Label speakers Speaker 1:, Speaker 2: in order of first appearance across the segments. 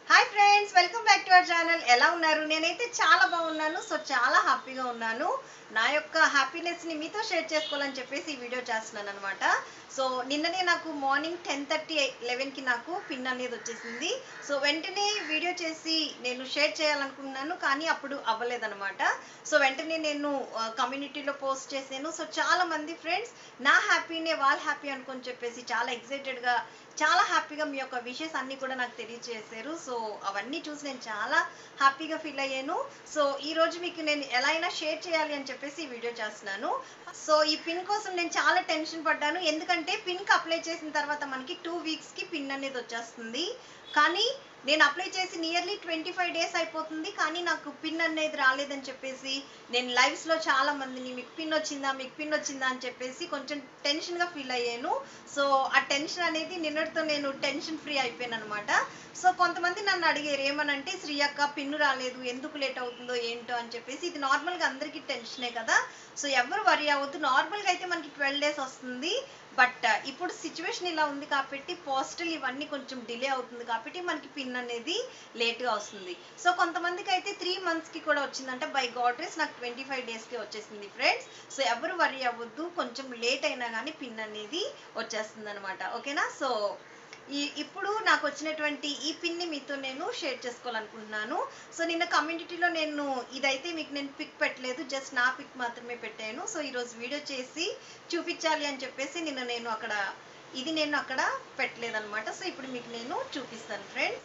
Speaker 1: hi friends welcome back to our channel ఎలా ఉన్నారు నేనైతే చాలా బాగున్నాను సో చాలా హ్యాపీగా ఉన్నాను నా యొక్క హ్యాపీనెస్ ని మీతో షేర్ చేసుకోవాలని చెప్పేసి ఈ వీడియో చేస్తున్నాను అనమాట సో నిన్ననే నాకు మార్నింగ్ టెన్ థర్టీ కి నాకు పిన్ అనేది వచ్చేసింది సో వెంటనే వీడియో చేసి నేను షేర్ చేయాలనుకున్నాను కానీ అప్పుడు అవ్వలేదన్నమాట సో వెంటనే నేను కమ్యూనిటీలో పోస్ట్ చేశాను సో చాలా మంది ఫ్రెండ్స్ నా హ్యాపీనే వాళ్ళ హ్యాపీ అనుకొని చెప్పేసి చాలా excited గా చాలా హ్యాపీగా మీ యొక్క విషెస్ అన్ని కూడా నాకు తెలియజేశారు సో అవన్నీ చూసి నేను చాలా హ్యాపీగా ఫీల్ అయ్యాను సో ఈ రోజు మీకు నేను ఎలా అయినా షేర్ చేయాలి అని చెప్పేసి ఈ వీడియో చేస్తున్నాను సో ఈ పిన్ కోసం నేను చాలా టెన్షన్ పడ్డాను ఎందుకంటే పిన్కి అప్లై చేసిన తర్వాత మనకి టూ వీక్స్కి పిన్ అనేది వచ్చేస్తుంది కానీ నేను అప్లై చేసి నియర్లీ ట్వంటీ ఫైవ్ డేస్ అయిపోతుంది కానీ నాకు పిన్ అనేది రాలేదని చెప్పేసి నేను లైవ్స్లో చాలా మందిని మీకు పిన్ వచ్చిందా మీకు పిన్ వచ్చిందా అని చెప్పేసి కొంచెం టెన్షన్గా ఫీల్ అయ్యాను సో ఆ టెన్షన్ అనేది నిన్నటితో నేను టెన్షన్ ఫ్రీ అయిపోయాను అనమాట సో కొంతమంది నన్ను అడిగారు ఏమనంటే శ్రీ అక్క పిన్ను రాలేదు ఎందుకు లేట్ అవుతుందో ఏంటో అని చెప్పేసి ఇది నార్మల్గా అందరికీ టెన్షనే కదా సో ఎవరు వరి అవ్వద్దు నార్మల్గా అయితే మనకి ట్వెల్వ్ డేస్ వస్తుంది బట్ ఇప్పుడు సిచ్యువేషన్ ఇలా ఉంది కాబట్టి పోస్టల్ ఇవన్నీ కొంచెం డిలే అవుతుంది కాబట్టి మనకి పిన్ అనేది లేట్గా వస్తుంది సో కొంతమందికి అయితే త్రీ మంత్స్కి కూడా వచ్చిందంటే బై గాడ్రెస్ నాకు ట్వంటీ ఫైవ్ డేస్కి వచ్చేసింది ఫ్రెండ్స్ సో ఎవరు వరి అవ్వద్దు కొంచెం లేట్ అయినా కానీ పిన్ అనేది వచ్చేస్తుంది అనమాట ఓకేనా సో ఈ ఇప్పుడు నాకు వచ్చినటువంటి ఈ పిన్ని మీతో నేను షేర్ చేసుకోవాలనుకుంటున్నాను సో నిన్న కమ్యూనిటీలో నేను ఇదైతే మీకు నేను పిక్ పెట్టలేదు జస్ట్ నా పిక్ మాత్రమే పెట్టాను సో ఈరోజు వీడియో చేసి చూపించాలి అని చెప్పేసి నిన్న నేను అక్కడ ఇది నేను అక్కడ పెట్టలేదన్నమాట సో ఇప్పుడు మీకు నేను చూపిస్తాను ఫ్రెండ్స్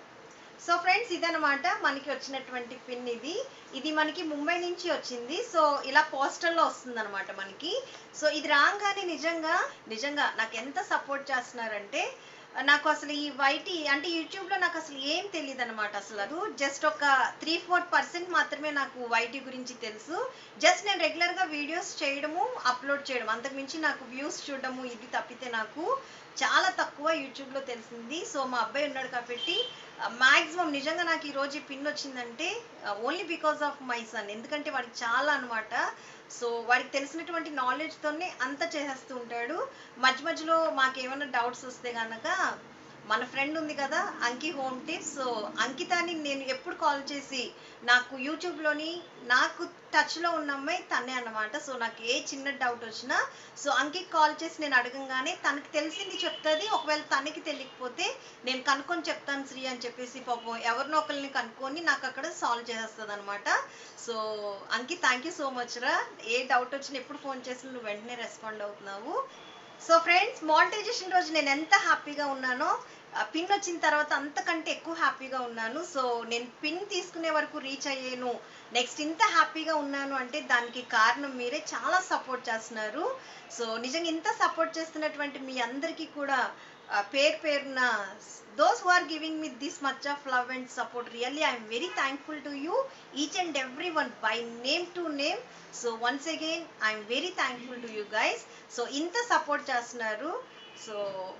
Speaker 1: సో ఫ్రెండ్స్ ఇదనమాట మనకి వచ్చినటువంటి పిన్ ఇది ఇది మనకి ముంబై నుంచి వచ్చింది సో ఇలా పోస్టల్లో వస్తుంది అనమాట మనకి సో ఇది రాగానే నిజంగా నిజంగా నాకు ఎంత సపోర్ట్ చేస్తున్నారంటే నాకు అసలు ఈ వైటీ అంటే యూట్యూబ్లో నాకు అసలు ఏం తెలియదు అనమాట అసలు జస్ట్ ఒక త్రీ ఫోర్ పర్సెంట్ మాత్రమే నాకు వైటీ గురించి తెలుసు జస్ట్ నేను రెగ్యులర్గా వీడియోస్ చేయడము అప్లోడ్ చేయడం అంతకుమించి నాకు వ్యూస్ చూడడము ఇది తప్పితే నాకు చాలా తక్కువ యూట్యూబ్లో తెలిసింది సో మా అబ్బాయి ఉన్నాడు కాబట్టి మ్యాక్సిమం నిజంగా నాకు ఈరోజు ఈ పిన్ వచ్చిందంటే only because of my son ఎందుకంటే వాడికి చాలా అనమాట సో వాడికి తెలిసినటువంటి నాలెడ్జ్తోనే అంత చేసేస్తూ ఉంటాడు మధ్య మధ్యలో మాకు ఏమైనా డౌట్స్ వస్తే కనుక మన ఫ్రెండ్ ఉంది కదా అంకి హోమ్ టిప్స్ సో అంకితాని నేను ఎప్పుడు కాల్ చేసి నాకు యూట్యూబ్లోని నాకు టచ్లో ఉన్న అమ్మాయి తనే అన్నమాట సో నాకు ఏ చిన్న డౌట్ వచ్చినా సో అంకికి కాల్ చేసి నేను అడగంగానే తనకి తెలిసింది చెప్తుంది ఒకవేళ తనకి తెలియకపోతే నేను కనుక్కొని చెప్తాను శ్రీ అని చెప్పేసి పాపం ఎవరినో ఒకరిని కనుక్కొని నాకు అక్కడ సాల్వ్ చేసేస్తుంది అనమాట so Anki thank you so much రా ఏ డౌట్ వచ్చినా ఎప్పుడు ఫోన్ చేసి నువ్వు వెంటనే రెస్పాండ్ అవుతున్నావు సో ఫ్రెండ్స్ మానిటైజేషన్ రోజు నేను ఎంత హ్యాపీగా ఉన్నానో పిన్ వచ్చిన తర్వాత అంతకంటే ఎక్కువ హ్యాపీగా ఉన్నాను సో నేను పిన్ తీసుకునే వరకు రీచ్ అయ్యాను నెక్స్ట్ ఇంత హ్యాపీగా ఉన్నాను అంటే దానికి కారణం మీరే చాలా సపోర్ట్ చేస్తున్నారు సో నిజంగా ఇంత సపోర్ట్ చేస్తున్నటువంటి మీ అందరికీ కూడా పేరు పేరున those who are giving me this much of love and support really I'm very thankful to you each and every one by name to name so once again I'm very thankful to you guys so ఇంత support చేస్తున్నారు so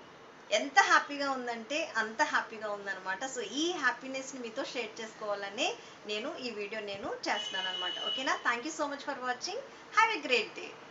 Speaker 1: ఎంత హ్యాపీగా ఉందంటే అంత హ్యాపీగా ఉందన్నమాట so ఈ హ్యాపీనెస్ని మీతో షేర్ చేసుకోవాలనే నేను ఈ వీడియో నేను చేస్తున్నాను అనమాట ఓకేనా thank you so much for watching have a great day